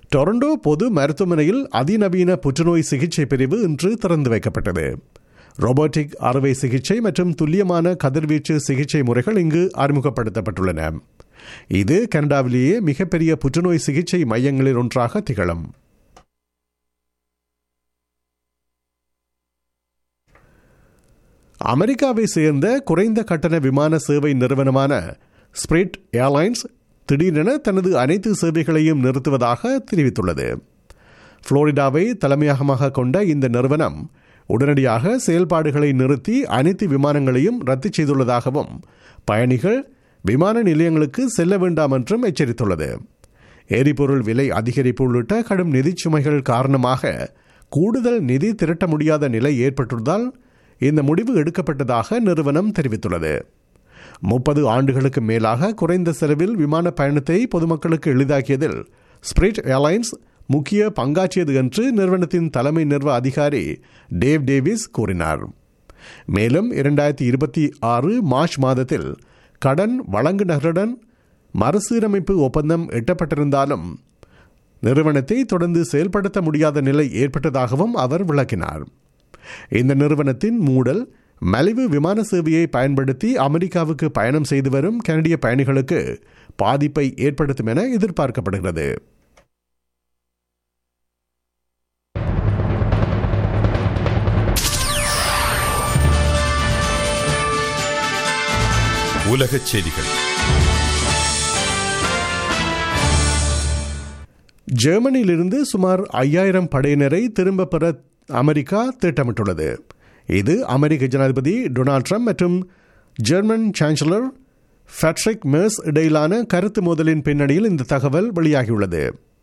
Toronto பொது மருத்துவமனையில் அதிநவீன புற்றுநோய் சிகிச்சை பிரிவு இன்று திறந்து வைக்கப்பட்டது ரோபோட்டிக் அறுவை சிகிச்சை மற்றும் துல்லியமான கதிர்வீச்சு சிகிச்சை முறைகள் இங்கு அறிமுகப்படுத்தப்பட்டுள்ளன இது கனடாவிலேயே மிகப்பெரிய புற்றுநோய் சிகிச்சை மையங்களில் ஒன்றாக திகழும் அமெரிக்காவை சேர்ந்த குறைந்த கட்டண விமான சேவை நிறுவனமான ஸ்பிரிட் ஏர்லைன்ஸ் திடீரென தனது அனைத்து சேவைகளையும் நிறுத்துவதாக தெரிவித்துள்ளது புளோரிடாவை தலைமையகமாக கொண்ட இந்த நிறுவனம் உடனடியாக செயல்பாடுகளை நிறுத்தி அனைத்து விமானங்களையும் ரத்து செய்துள்ளதாகவும் பயணிகள் விமான நிலையங்களுக்கு செல்ல வேண்டாம் என்றும் எச்சரித்துள்ளது எரிபொருள் விலை அதிகரிப்பு உள்ளிட்ட கடும் நிதிச் சுமைகள் காரணமாக கூடுதல் நிதி திரட்ட முடியாத நிலை ஏற்பட்டுள்ளதால் இந்த முடிவு எடுக்கப்பட்டதாக நிறுவனம் தெரிவித்துள்ளது முப்பது ஆண்டுகளுக்கு மேலாக குறைந்த செலவில் விமான பயணத்தை பொதுமக்களுக்கு எளிதாக்கியதில் ஸ்பிரிட் ஏர்லைன்ஸ் முக்கிய பங்காற்றியது என்று நிறுவனத்தின் தலைமை நிர்வ அதிகாரி டேவ் டேவிஸ் கூறினார் மேலும் இரண்டாயிரத்தி இருபத்தி ஆறு மார்ச் மாதத்தில் கடன் வழங்குநர்களுடன் மறுசீரமைப்பு ஒப்பந்தம் எட்டப்பட்டிருந்தாலும் நிறுவனத்தை தொடர்ந்து செயல்படுத்த முடியாத நிலை ஏற்பட்டதாகவும் அவர் விளக்கினார் இந்த நிறுவனத்தின் மூடல் மலிவு விமான சேவையை பயன்படுத்தி அமெரிக்காவுக்கு பயணம் செய்து வரும் கனடிய பயணிகளுக்கு பாதிப்பை ஏற்படுத்தும் என எதிர்பார்க்கப்படுகிறது உலகச் செய்திகள் ஜெர்மனியிலிருந்து சுமார் ஐயாயிரம் படையினரை திரும்ப பெற அமெரிக்கா திட்டமிட்டுள்ளது இது அமெரிக்க ஜனாதிபதி டொனால்ட் ட்ரம்ப் மற்றும் ஜெர்மன் சான்சலர் ஃபெட்ரிக் மெர்ஸ் இடையிலான கருத்து மோதலின் பின்னணியில் இந்த தகவல் வெளியாகியுள்ளது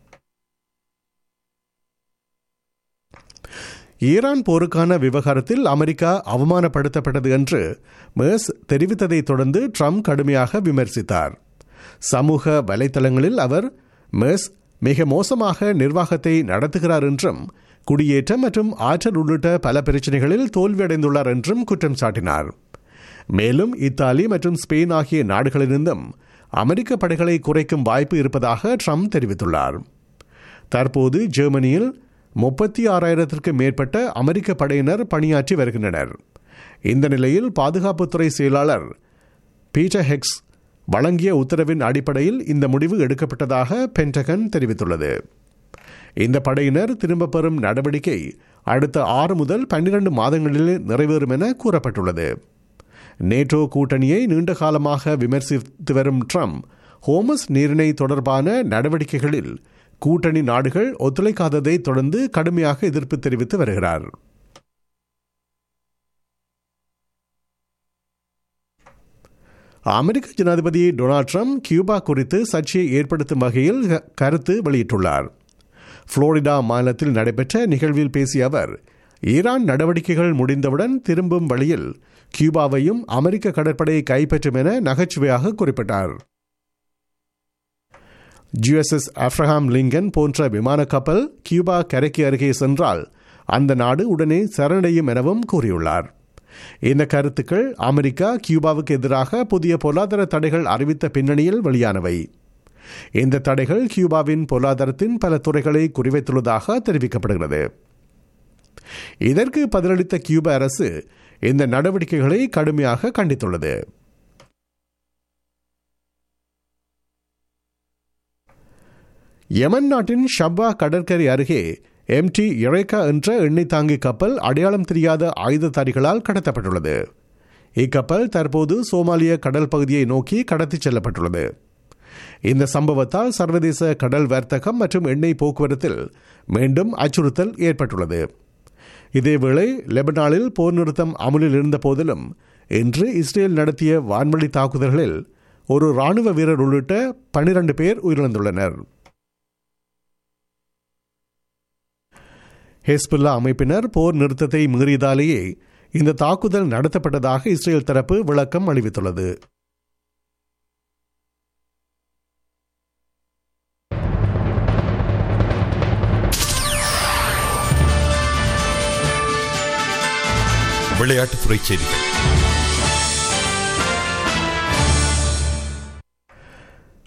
ஈரான் போருக்கான விவகாரத்தில் அமெரிக்கா அவமானப்படுத்தப்பட்டது என்று மெர்ஸ் தெரிவித்ததை தொடர்ந்து ட்ரம்ப் கடுமையாக விமர்சித்தார் சமூக வலைதளங்களில் அவர் மெர்ஸ் மிக மோசமாக நிர்வாகத்தை நடத்துகிறார் என்றும் குடியேற்றம் மற்றும் ஆற்றல் உள்ளிட்ட பல பிரச்சனைகளில் தோல்வியடைந்துள்ளார் என்றும் குற்றம் சாட்டினார் மேலும் இத்தாலி மற்றும் ஸ்பெயின் ஆகிய நாடுகளிலிருந்தும் அமெரிக்க படைகளை குறைக்கும் வாய்ப்பு இருப்பதாக ட்ரம்ப் தெரிவித்துள்ளார் தற்போது ஜெர்மனியில் முப்பத்தி ஆறாயிரத்திற்கு மேற்பட்ட அமெரிக்க படையினர் பணியாற்றி வருகின்றனர் இந்த நிலையில் பாதுகாப்புத்துறை செயலாளர் பீட்டர் ஹெக்ஸ் வழங்கிய உத்தரவின் அடிப்படையில் இந்த முடிவு எடுக்கப்பட்டதாக பென்டகன் தெரிவித்துள்ளது இந்த படையினர் திரும்ப பெறும் நடவடிக்கை அடுத்த ஆறு முதல் பன்னிரண்டு மாதங்களில் நிறைவேறும் என கூறப்பட்டுள்ளது நேட்டோ கூட்டணியை நீண்ட காலமாக விமர்சித்து வரும் ட்ரம்ப் ஹோமஸ் நீரிணை தொடர்பான நடவடிக்கைகளில் கூட்டணி நாடுகள் ஒத்துழைக்காததை தொடர்ந்து கடுமையாக எதிர்ப்பு தெரிவித்து வருகிறார் அமெரிக்க ஜனாதிபதி டொனால்ட் ட்ரம்ப் கியூபா குறித்து சர்ச்சையை ஏற்படுத்தும் வகையில் கருத்து வெளியிட்டுள்ளார் புளோரிடா மாநிலத்தில் நடைபெற்ற நிகழ்வில் பேசிய அவர் ஈரான் நடவடிக்கைகள் முடிந்தவுடன் திரும்பும் வழியில் கியூபாவையும் அமெரிக்க கடற்படையை கைப்பற்றும் என நகைச்சுவையாக குறிப்பிட்டார் ஜிஎஸ்எஸ் அப்ரஹாம் லிங்கன் போன்ற விமான கப்பல் கியூபா கரைக்கு அருகே சென்றால் அந்த நாடு உடனே சரணடையும் எனவும் கூறியுள்ளார் இந்த கருத்துக்கள் அமெரிக்கா கியூபாவுக்கு எதிராக புதிய பொருளாதார தடைகள் அறிவித்த பின்னணியில் வெளியானவை இந்த தடைகள் கியூபாவின் பொருளாதாரத்தின் பல துறைகளை குறிவைத்துள்ளதாக தெரிவிக்கப்படுகிறது இதற்கு பதிலளித்த கியூபா அரசு இந்த நடவடிக்கைகளை கடுமையாக கண்டித்துள்ளது யமன் நாட்டின் ஷப்பா கடற்கரை அருகே எம்டி இறைக்கா என்ற எண்ணெய் தாங்கி கப்பல் அடையாளம் தெரியாத ஆயுததாரிகளால் கடத்தப்பட்டுள்ளது இக்கப்பல் தற்போது சோமாலிய கடல் பகுதியை நோக்கி கடத்திச் செல்லப்பட்டுள்ளது இந்த சம்பவத்தால் சர்வதேச கடல் வர்த்தகம் மற்றும் எண்ணெய் போக்குவரத்தில் மீண்டும் அச்சுறுத்தல் ஏற்பட்டுள்ளது இதேவேளை லெபனானில் போர் நிறுத்தம் அமலில் இருந்த போதிலும் இன்று இஸ்ரேல் நடத்திய வான்வழி தாக்குதல்களில் ஒரு ராணுவ வீரர் உள்ளிட்ட பனிரண்டு பேர் உயிரிழந்துள்ளனர் ஹெஸ்புல்லா அமைப்பினர் போர் நிறுத்தத்தை மீறியதாலேயே இந்த தாக்குதல் நடத்தப்பட்டதாக இஸ்ரேல் தரப்பு விளக்கம் அளித்துள்ளது விளையாட்டுத்துறை செய்திகள்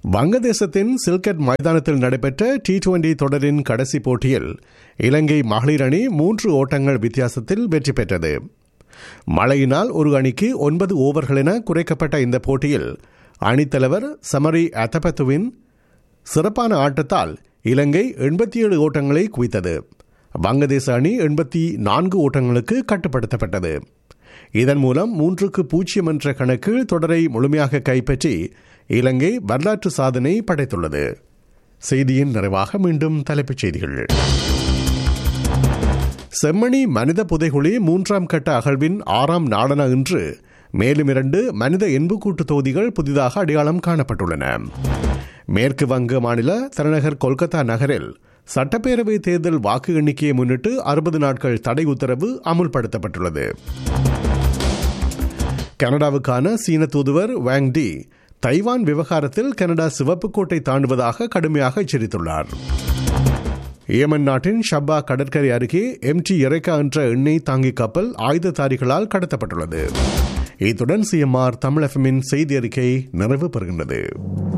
வங்கதேசத்தின் சில்கட் மைதானத்தில் நடைபெற்ற டி டுவெண்டி தொடரின் கடைசி போட்டியில் இலங்கை மகளிர் அணி மூன்று ஓட்டங்கள் வித்தியாசத்தில் வெற்றி பெற்றது மழையினால் ஒரு அணிக்கு ஒன்பது ஓவர்கள் என குறைக்கப்பட்ட இந்த போட்டியில் அணித்தலைவர் சமரி அத்தபத்துவின் சிறப்பான ஆட்டத்தால் இலங்கை எண்பத்தி ஏழு ஓட்டங்களை குவித்தது வங்கதேச அணி எண்பத்தி நான்கு ஓட்டங்களுக்கு கட்டுப்படுத்தப்பட்டது இதன் மூலம் மூன்றுக்கு பூஜ்ஜியம் என்ற கணக்கில் தொடரை முழுமையாக கைப்பற்றி இலங்கை வரலாற்று சாதனை படைத்துள்ளது செய்தியின் நிறைவாக மீண்டும் தலைப்புச் செய்திகள் செம்மணி மனித புதைகுழி மூன்றாம் கட்ட அகழ்வின் ஆறாம் நாடன இன்று மேலும் இரண்டு மனித எண்புக்கூட்டு தொகுதிகள் புதிதாக அடையாளம் காணப்பட்டுள்ளன மேற்கு வங்க மாநில தலைநகர் கொல்கத்தா நகரில் சட்டப்பேரவை தேர்தல் வாக்கு எண்ணிக்கையை முன்னிட்டு அறுபது நாட்கள் தடை உத்தரவு அமுல்படுத்தப்பட்டுள்ளது கனடாவுக்கான சீன தூதுவர் வாங் டி தைவான் விவகாரத்தில் கனடா சிவப்பு கோட்டை தாண்டுவதாக கடுமையாக எச்சரித்துள்ளார் ஏமன் நாட்டின் ஷப்பா கடற்கரை அருகே எம்டி எரைக்கா என்ற எண்ணெய் தாங்கி கப்பல் ஆயுததாரிகளால் கடத்தப்பட்டுள்ளது இத்துடன் சிஎம்ஆர் தமிழ் எஃப்எம்மின் செய்தி அறிக்கை நிறைவு பெறுகின்றது